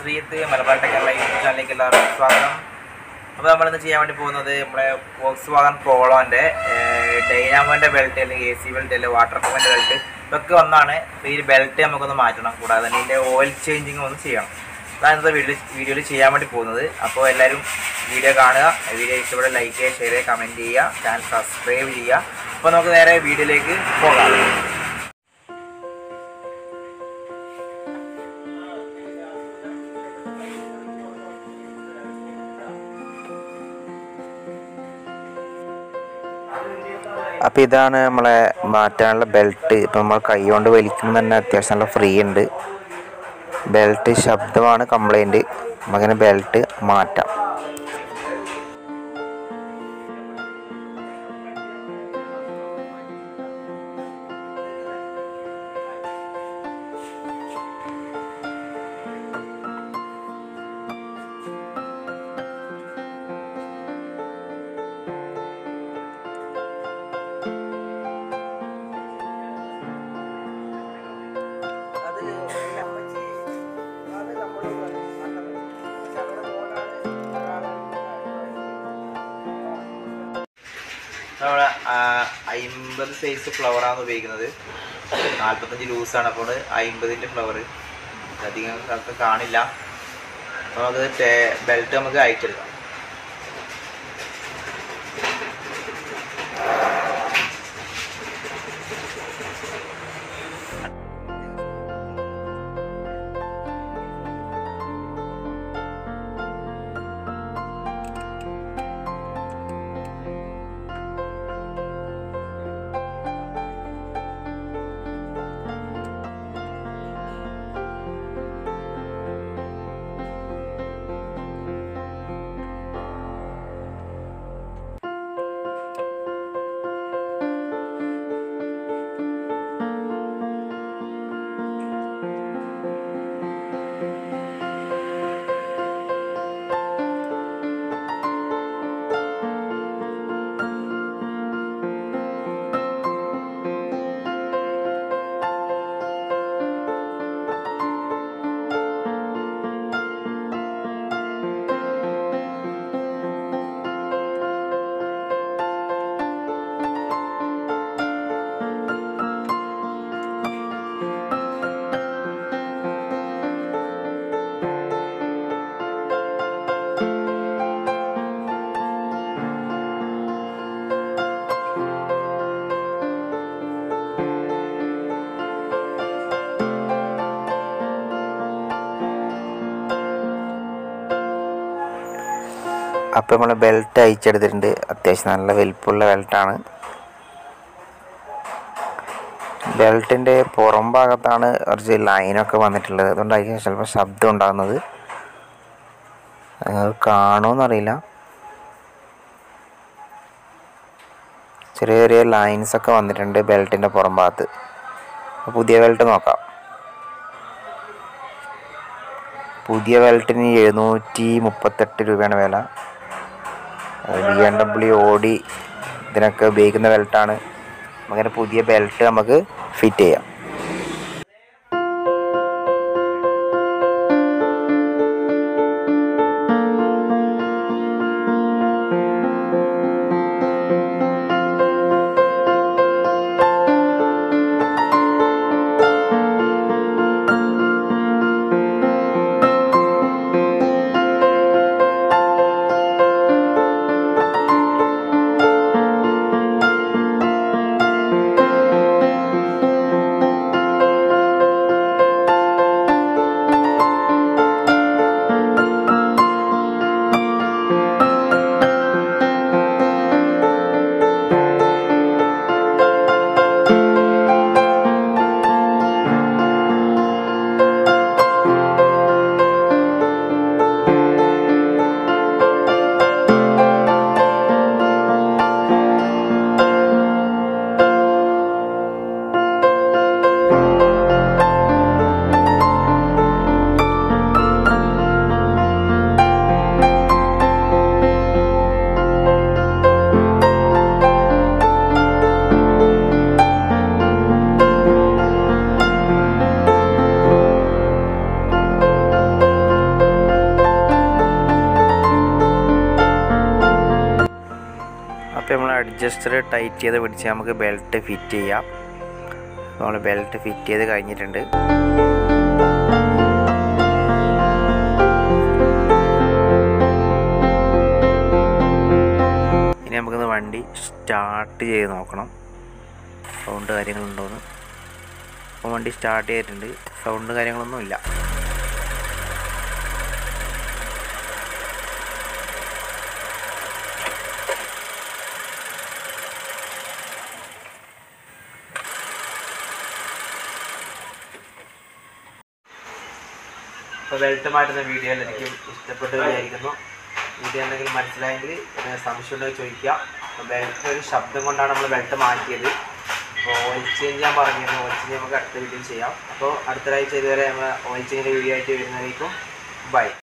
Sreeth Malabar ടെക്കറുള്ള YouTube ചാനലിലേക്ക് എല്ലാവർക്കും സ്വാഗതം അപ്പോൾ നമ്മളിന്ന് ചെയ്യാൻ വേണ്ടി പോകുന്നത് നമ്മുടെ വോക്സ് വാഗൺ പോളോൻ്റെ ഡൈനാമോൻ്റെ ബെൽറ്റ് അല്ലെങ്കിൽ എ സി ബെൽറ്റ് അല്ലെങ്കിൽ വാട്ടർ പ്രൂഫിൻ്റെ ബെൽറ്റ് ഇതൊക്കെ വന്നാണ് അപ്പോൾ ഈ ബെൽറ്റ് നമുക്കൊന്ന് മാറ്റണം കൂടാതെ തന്നെ ഇതിൻ്റെ ഓയിൽ ചേഞ്ചിങ് ഒന്ന് ചെയ്യണം അതാണ് ഇന്നത്തെ വീഡിയോ വീഡിയോയിൽ ചെയ്യാൻ വേണ്ടി പോകുന്നത് അപ്പോൾ എല്ലാവരും വീഡിയോ കാണുക വീഡിയോ ഇഷ്ടപ്പെട്ട ലൈക്ക് ചെയ്യുക ഷെയർ ചെയ്യുക കമൻറ്റ് ചെയ്യുക ചാനൽ സബ്സ്ക്രൈബ് ചെയ്യുക അപ്പോൾ നമുക്ക് നേരെ വീഡിയോയിലേക്ക് പോകാം അപ്പോൾ ഇതാണ് നമ്മളെ മാറ്റാനുള്ള ബെൽറ്റ് ഇപ്പം നമ്മൾ കൈ കൊണ്ട് വലിക്കുമ്പോൾ തന്നെ അത്യാവശ്യം നല്ല ഫ്രീ ഉണ്ട് ബെൽറ്റ് ശബ്ദമാണ് കംപ്ലൈൻറ്റ് നമുക്കങ്ങനെ ബെൽറ്റ് മാറ്റാം നമ്മൾ അമ്പത് സൈസ് ഫ്ലവറാണ് ഉപയോഗിക്കുന്നത് നാൽപ്പത്തഞ്ച് ലൂസാണ് അപ്പോൾ അമ്പതിൻ്റെ ഫ്ലവർ അധികം സ്ഥലത്ത് കാണില്ല അപ്പോൾ നമുക്ക് ബെൽറ്റ് നമുക്ക് അയച്ചെടുക്കാം അപ്പോൾ നമ്മൾ ബെൽറ്റ് അയച്ചെടുത്തിട്ടുണ്ട് അത്യാവശ്യം നല്ല വലിപ്പമുള്ള ബെൽറ്റാണ് ബെൽറ്റിൻ്റെ പുറം ഭാഗത്താണ് കുറച്ച് ലൈനൊക്കെ വന്നിട്ടുള്ളത് അതുകൊണ്ടായിരിക്കും ചിലപ്പോൾ ശബ്ദം ഉണ്ടാകുന്നത് അത് കാണുമെന്നറിയില്ല ചെറിയ ചെറിയ ലൈൻസ് ഒക്കെ വന്നിട്ടുണ്ട് ബെൽറ്റിൻ്റെ പുറം ഭാഗത്ത് അപ്പോൾ പുതിയ ബെൽറ്റ് നോക്കാം പുതിയ ബെൽറ്റിന് എഴുന്നൂറ്റി മുപ്പത്തെട്ട് രൂപയാണ് വില ബി എം ഡബ്ല്യു ഓടി ഇതിനൊക്കെ ഉപയോഗിക്കുന്ന ബെൽറ്റാണ് അങ്ങനെ പുതിയ ബെൽറ്റ് നമുക്ക് ഫിറ്റ് ചെയ്യാം അഡ്ജസ്റ്റർ ടൈറ്റ് ചെയ്ത് പിടിച്ച് നമുക്ക് ബെൽറ്റ് ഫിറ്റ് ചെയ്യാം നമ്മൾ ബെൽറ്റ് ഫിറ്റ് ചെയ്ത് കഴിഞ്ഞിട്ടുണ്ട് ഇനി നമുക്കിന്ന് വണ്ടി സ്റ്റാർട്ട് ചെയ്ത് നോക്കണം സൗണ്ട് കാര്യങ്ങളുണ്ടോയെന്ന് അപ്പോൾ വണ്ടി സ്റ്റാർട്ട് ചെയ്തിട്ടുണ്ട് സൗണ്ട് കാര്യങ്ങളൊന്നും ഇല്ല അപ്പോൾ ബെൽറ്റ് മാറ്റുന്ന വീഡിയോ എല്ലാവർക്കും ഇഷ്ടപ്പെട്ട് വിചാരിക്കുന്നു വീഡിയോ എന്തെങ്കിലും മനസ്സിലായെങ്കിൽ ഏഹ് സംശയം ഉണ്ടെങ്കിൽ ചോദിക്കുക അപ്പോൾ ബെൽറ്റിൻ്റെ ഒരു ശബ്ദം കൊണ്ടാണ് നമ്മൾ ബെൽറ്റ് മാറ്റിയത് അപ്പോൾ ഓയിൽ ചേഞ്ച് ഞാൻ പറഞ്ഞിരുന്നു ഓയിൽ ചേഞ്ച് നമുക്ക് അടുത്ത വീഡിയോയിൽ ചെയ്യാം അപ്പോൾ അടുത്ത ആഴ്ച ഇതുവരെ നമ്മൾ ഓയിൽ ചേഞ്ചിൻ്റെ വീഡിയോ ആയിട്ട് വരുന്നതായിരിക്കും ബൈ